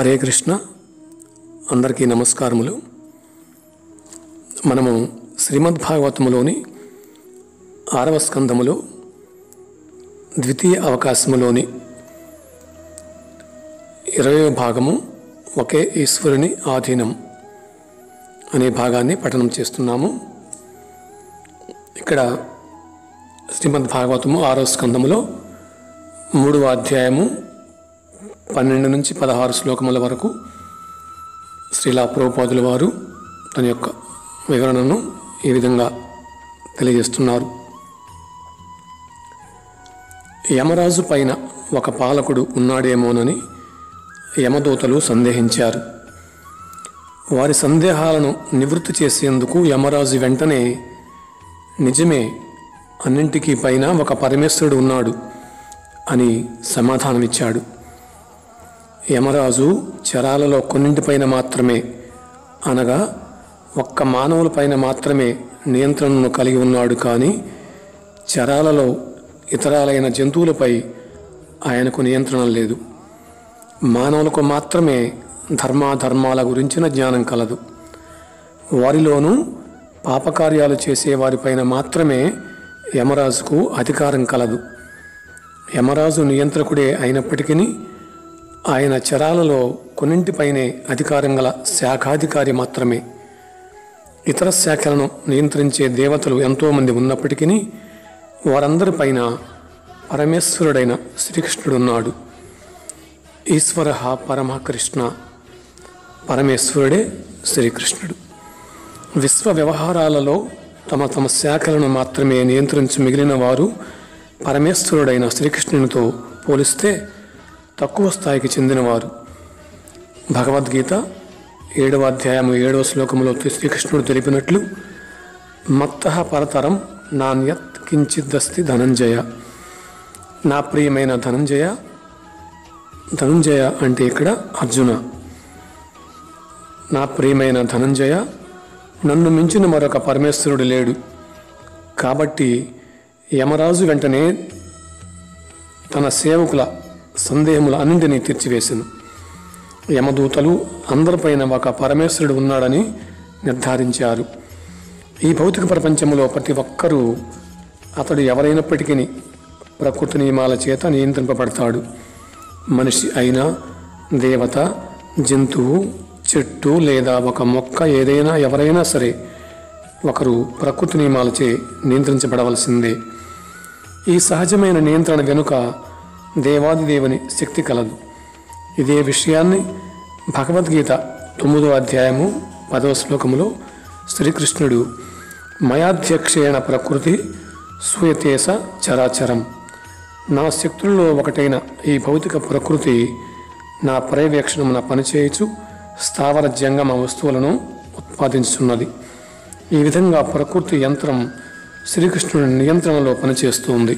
హరే కృష్ణ అందరికీ నమస్కారములు మనము శ్రీమద్ భాగవతములోని ఆరవ స్కందములో ద్వితీయ అవకాశములోని ఇరవై భాగము ఒకే ఈశ్వరుని ఆధీనం అనే భాగాన్ని పఠనం చేస్తున్నాము ఇక్కడ శ్రీమద్ భాగవతము ఆరో స్కందములో మూడవ అధ్యాయము పన్నెండు నుంచి పదహారు శ్లోకముల వరకు శ్రీలా ప్రభుపాదుల వారు తన యొక్క వివరణను ఈ విధంగా తెలియజేస్తున్నారు యమరాజు పైన ఒక పాలకుడు ఉన్నాడేమోనని యమదూతలు సందేహించారు వారి సందేహాలను నివృత్తి చేసేందుకు యమరాజు వెంటనే నిజమే అన్నింటికీ పైన ఒక పరమేశ్వరుడు ఉన్నాడు అని సమాధానమిచ్చాడు యమరాజు చరాలలో కొన్నింటిపైన మాత్రమే అనగా ఒక్క మానవులపైన మాత్రమే నియంత్రణను కలిగి ఉన్నాడు కానీ చరాలలో ఇతరాలైన జంతువులపై ఆయనకు నియంత్రణ లేదు మానవులకు మాత్రమే ధర్మాధర్మాల గురించిన జ్ఞానం కలదు వారిలోనూ పాపకార్యాలు చేసే వారిపైన మాత్రమే యమరాజుకు అధికారం కలదు యమరాజు నియంత్రకుడే అయినప్పటికీ ఆయన చరాలలో కొన్నింటిపైనే అధికారం గల శాఖాధికారి మాత్రమే ఇతర శాఖలను నియంత్రించే దేవతలు ఎంతోమంది ఉన్నప్పటికీ వారందరిపైన పరమేశ్వరుడైన శ్రీకృష్ణుడున్నాడు ఈశ్వర పరమ కృష్ణ పరమేశ్వరుడే శ్రీకృష్ణుడు విశ్వ వ్యవహారాలలో తమ తమ శాఖలను మాత్రమే నియంత్రించి మిగిలిన వారు పరమేశ్వరుడైన శ్రీకృష్ణునితో పోలిస్తే తక్కువ స్థాయికి చెందినవారు భగవద్గీత ఏడవ అధ్యాయము ఏడవ శ్లోకములో శ్రీకృష్ణుడు తెలిపినట్లు మత్త పరతరం నాణ్యత్ కించిదస్తి ధనంజయ నా ప్రియమైన ధనంజయ ధనంజయ అంటే ఇక్కడ అర్జున నా ప్రియమైన ధనంజయ నన్ను మించిన మరొక పరమేశ్వరుడు లేడు కాబట్టి యమరాజు వెంటనే తన సేవకుల సందేహముల అన్నింటినీ తీర్చివేశాను యమదూతలు అందరిపైన ఒక పరమేశ్వరుడు ఉన్నాడని నిర్ధారించారు ఈ భౌతిక ప్రపంచంలో ప్రతి ఒక్కరూ అతడు ఎవరైనప్పటికీ ప్రకృతి నియమాల చేత నియంత్రింపబడతాడు మనిషి అయినా దేవత జంతువు చెట్టు లేదా ఒక మొక్క ఏదైనా ఎవరైనా సరే ఒకరు ప్రకృతి నియమాలచే నియంత్రించబడవలసిందే ఈ సహజమైన నియంత్రణ వెనుక దేవాది దేవుని శక్తి కలదు ఇదే విషయాన్ని భగవద్గీత తొమ్మిదో అధ్యాయము పదవ శ్లోకములో శ్రీకృష్ణుడు మయాధ్యక్షేణ ప్రకృతి సూయతేస చరాచరం నా శక్తుల్లో ఒకటైన ఈ భౌతిక ప్రకృతి నా పర్యవేక్షణమున పనిచేయచు స్థావర జంగమ వస్తువులను ఉత్పాదించున్నది ఈ విధంగా ప్రకృతి యంత్రం శ్రీకృష్ణుడి నియంత్రణలో పనిచేస్తుంది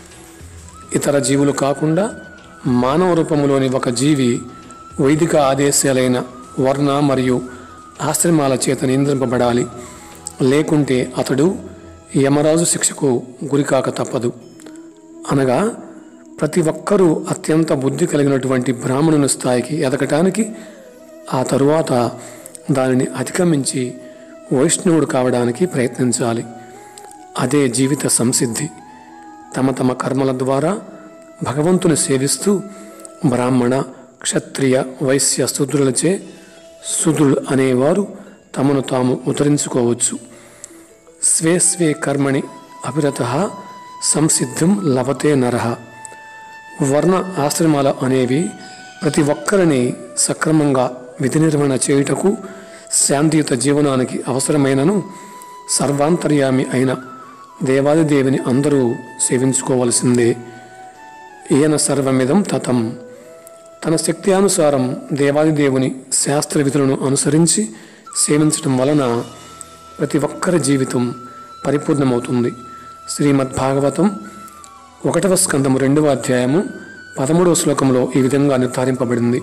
ఇతర జీవులు కాకుండా మానవ రూపంలోని ఒక జీవి వైదిక ఆదేశాలైన వర్ణ మరియు ఆశ్రమాల చేత నియంత్రింపబడాలి లేకుంటే అతడు యమరాజు శిక్షకు గురికాక తప్పదు అనగా ప్రతి ఒక్కరూ అత్యంత బుద్ధి కలిగినటువంటి బ్రాహ్మణుని స్థాయికి ఎదగటానికి ఆ తరువాత దానిని అధిగమించి వైష్ణవుడు కావడానికి ప్రయత్నించాలి అదే జీవిత సంసిద్ధి తమ తమ కర్మల ద్వారా భగవంతుని సేవిస్తూ బ్రాహ్మణ క్షత్రియ వైశ్య శూద్రులచే శూద్రులు అనేవారు తమను తాము ఉద్ధరించుకోవచ్చు స్వే స్వే కర్మణి అభిరత సంసిద్ధిం లభతే నరహ వర్ణ ఆశ్రమాలు అనేవి ప్రతి ఒక్కరిని సక్రమంగా విధి నిర్వహణ చేయుటకు శాంతియుత జీవనానికి అవసరమైనను సర్వాంతర్యామి అయిన దేవాది దేవిని అందరూ సేవించుకోవలసిందే ఈయన సర్వమిదం తతం తన శక్తి అనుసారం దేవాది దేవుని శాస్త్ర విధులను అనుసరించి సేవించడం వలన ప్రతి ఒక్కరి జీవితం పరిపూర్ణమవుతుంది శ్రీమద్భాగవతం ఒకటవ స్కందము రెండవ అధ్యాయము పదమూడవ శ్లోకంలో ఈ విధంగా నిర్ధారింపబడింది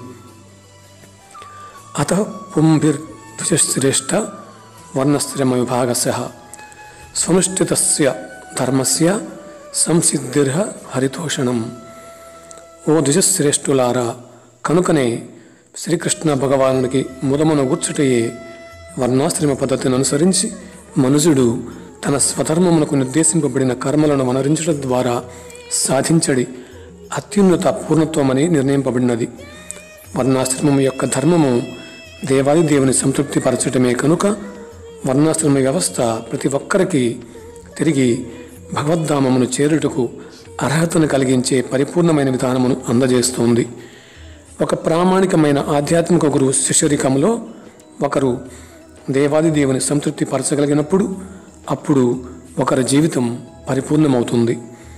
అత పుంభిర్ద్విశ్రేష్ట వర్ణశ్రమ విభాగశ స్వనుష్ఠితస్య ధర్మస్య సంసిద్ధిర్హ హరితోషణం ఓ ద్విజశ్రేష్ఠులారా కనుకనే శ్రీకృష్ణ భగవానునికి ముదమున గుర్చుటయే వర్ణాశ్రమ పద్ధతిని అనుసరించి మనుజుడు తన స్వధర్మమునకు నిర్దేశింపబడిన కర్మలను వనరించడం ద్వారా సాధించడి అత్యున్నత పూర్ణత్వమని నిర్ణయింపబడినది వర్ణాశ్రమం యొక్క ధర్మము దేవాది దేవుని సంతృప్తి పరచటమే కనుక వర్ణాశ్రమ వ్యవస్థ ప్రతి ఒక్కరికి తిరిగి భగవద్ధామమును చేరుటకు అర్హతను కలిగించే పరిపూర్ణమైన విధానమును అందజేస్తోంది ఒక ప్రామాణికమైన ఆధ్యాత్మిక గురువు శిష్యరికంలో ఒకరు దేవాది దేవుని సంతృప్తి పరచగలిగినప్పుడు అప్పుడు ఒకరి జీవితం పరిపూర్ణమవుతుంది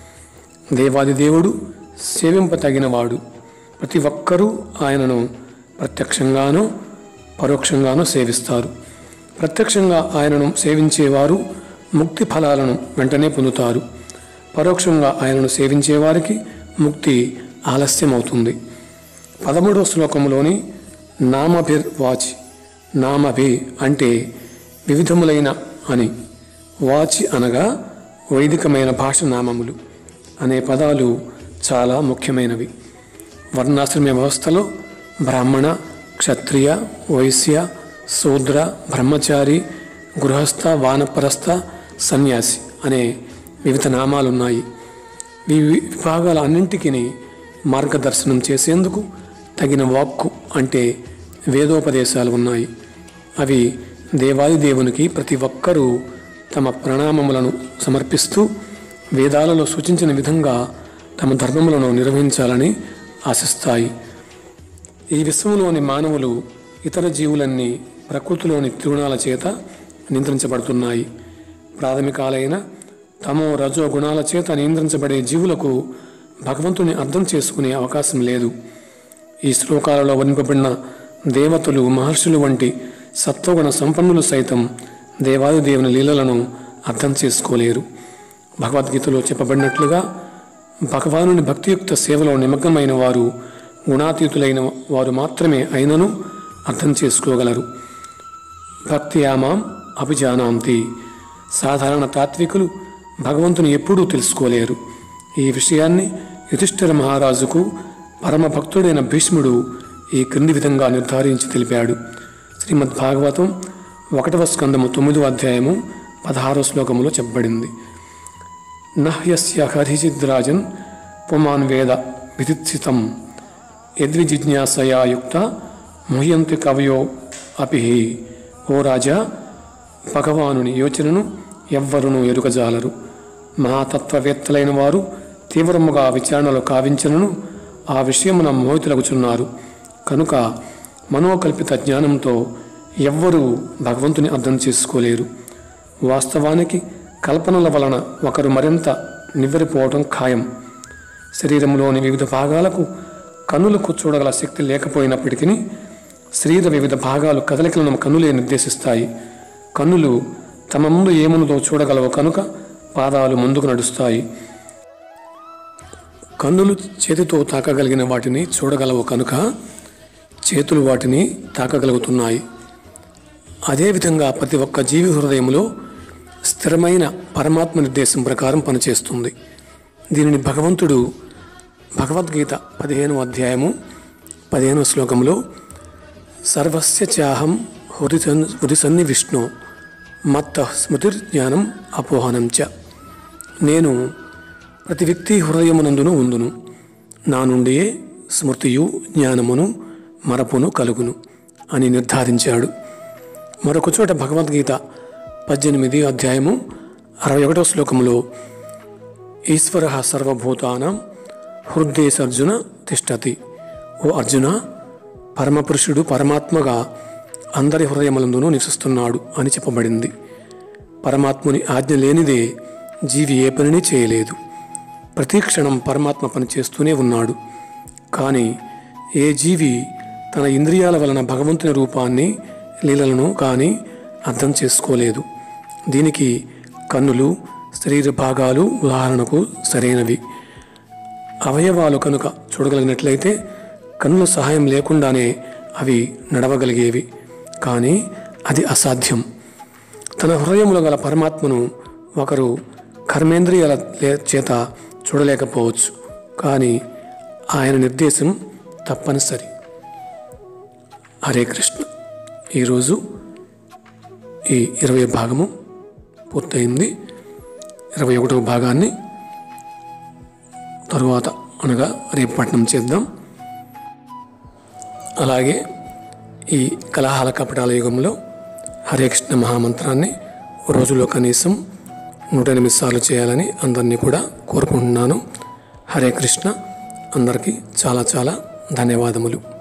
దేవాది దేవుడు సేవింపతగినవాడు ప్రతి ఒక్కరూ ఆయనను ప్రత్యక్షంగానో పరోక్షంగానో సేవిస్తారు ప్రత్యక్షంగా ఆయనను సేవించేవారు ముక్తి ఫలాలను వెంటనే పొందుతారు పరోక్షంగా ఆయనను సేవించేవారికి ముక్తి ఆలస్యమవుతుంది పదమూడవ శ్లోకంలోని నామభిర్ వాచి నామభి అంటే వివిధములైన అని వాచి అనగా వైదికమైన భాష నామములు అనే పదాలు చాలా ముఖ్యమైనవి వర్ణాశ్రమ వ్యవస్థలో బ్రాహ్మణ క్షత్రియ వైశ్య శూద్ర బ్రహ్మచారి గృహస్థ వానపరస్థ సన్యాసి అనే వివిధ నామాలున్నాయి ఈ విభాగాల అన్నింటికి మార్గదర్శనం చేసేందుకు తగిన వాక్కు అంటే వేదోపదేశాలు ఉన్నాయి అవి దేవాది దేవునికి ప్రతి ఒక్కరూ తమ ప్రణామములను సమర్పిస్తూ వేదాలలో సూచించిన విధంగా తమ ధర్మములను నిర్వహించాలని ఆశిస్తాయి ఈ విశ్వంలోని మానవులు ఇతర జీవులన్నీ ప్రకృతిలోని త్రిగుణాల చేత నియంత్రించబడుతున్నాయి ప్రాథమికాలైన తమో రజో గుణాల చేత నియంత్రించబడే జీవులకు భగవంతుని అర్థం చేసుకునే అవకాశం లేదు ఈ శ్లోకాలలో వర్ణింపబడిన దేవతలు మహర్షులు వంటి సత్వగుణ సంపన్నులు సైతం దేవాది దేవుని లీలలను అర్థం చేసుకోలేరు భగవద్గీతలో చెప్పబడినట్లుగా భగవానుని భక్తియుక్త సేవలో నిమగ్నమైన వారు గుణాతీతులైన వారు మాత్రమే అయినను అర్థం చేసుకోగలరు భక్తి ఆమాం అభిజానాంతి సాధారణ తాత్వికులు భగవంతుని ఎప్పుడూ తెలుసుకోలేరు ఈ విషయాన్ని యుధిష్ఠిర మహారాజుకు పరమ భక్తుడైన భీష్ముడు ఈ క్రింది విధంగా నిర్ధారించి తెలిపాడు శ్రీమద్ భాగవతం ఒకటవ స్కందము తొమ్మిదవ అధ్యాయము పదహారో శ్లోకములో చెప్పబడింది నహ్యస్య హరిచిద్రాజన్ పుమాన్ వేద విదిత్సితం యద్విజిజ్ఞాసయా యుక్త ముహ్యంతి కవయో అపి ఓ రాజా భగవానుని యోచనను ఎవ్వరునూ ఎరుగజాలరు మహాతత్వవేత్తలైన వారు తీవ్రముగా విచారణలో కావించనను ఆ విషయమున మోహితులగుచున్నారు కనుక మనోకల్పిత జ్ఞానంతో ఎవ్వరూ భగవంతుని అర్థం చేసుకోలేరు వాస్తవానికి కల్పనల వలన ఒకరు మరింత నివ్వెరిపోవటం ఖాయం శరీరంలోని వివిధ భాగాలకు కన్నులకు చూడగల శక్తి లేకపోయినప్పటికీ శరీర వివిధ భాగాలు కదలికలను కన్నులే నిర్దేశిస్తాయి కన్నులు తమ ముందు ఏమున్నదో చూడగలవు కనుక పాదాలు ముందుకు నడుస్తాయి కన్నులు చేతితో తాకగలిగిన వాటిని చూడగలవు కనుక చేతులు వాటిని తాకగలుగుతున్నాయి అదేవిధంగా ప్రతి ఒక్క జీవి హృదయంలో స్థిరమైన పరమాత్మ నిర్దేశం ప్రకారం పనిచేస్తుంది దీనిని భగవంతుడు భగవద్గీత పదిహేను అధ్యాయము పదిహేను శ్లోకంలో సర్వస్య చాహం హృది హృది సన్ని విష్ణు మత్త స్మృతిర్జ్ఞానం అపోహనం చ నేను ప్రతి వ్యక్తి హృదయమునందును ఉందును నా నుండియే స్మృతియు జ్ఞానమును మరపును కలుగును అని నిర్ధారించాడు మరొక చోట భగవద్గీత పద్దెనిమిది అధ్యాయము అరవై ఒకటో శ్లోకంలో ఈశ్వర సర్వభూతానం హృదయసర్జున తిష్టతి ఓ అర్జున పరమపురుషుడు పరమాత్మగా అందరి హృదయములందునూ నివసిస్తున్నాడు అని చెప్పబడింది పరమాత్ముని ఆజ్ఞ లేనిదే జీవి ఏ పనిని చేయలేదు ప్రతి క్షణం పరమాత్మ పని చేస్తూనే ఉన్నాడు కానీ ఏ జీవి తన ఇంద్రియాల వలన భగవంతుని రూపాన్ని లీలలను కానీ అర్థం చేసుకోలేదు దీనికి కన్నులు శరీర భాగాలు ఉదాహరణకు సరైనవి అవయవాలు కనుక చూడగలిగినట్లయితే కన్నుల సహాయం లేకుండానే అవి నడవగలిగేవి కానీ అది అసాధ్యం తన హృదయంలో గల పరమాత్మను ఒకరు కర్మేంద్రియాల లే- చేత చూడలేకపోవచ్చు కానీ ఆయన నిర్దేశం తప్పనిసరి హరే కృష్ణ ఈరోజు ఈ ఇరవై భాగము పూర్తయింది ఇరవై ఒకటవ భాగాన్ని తరువాత అనగా రేపు పట్టణం చేద్దాం అలాగే ఈ కలహాల కపటాల యుగంలో హరే కృష్ణ మహామంత్రాన్ని రోజులో కనీసం నూట ఎనిమిది సార్లు చేయాలని అందరినీ కూడా కోరుకుంటున్నాను హరే కృష్ణ అందరికీ చాలా చాలా ధన్యవాదములు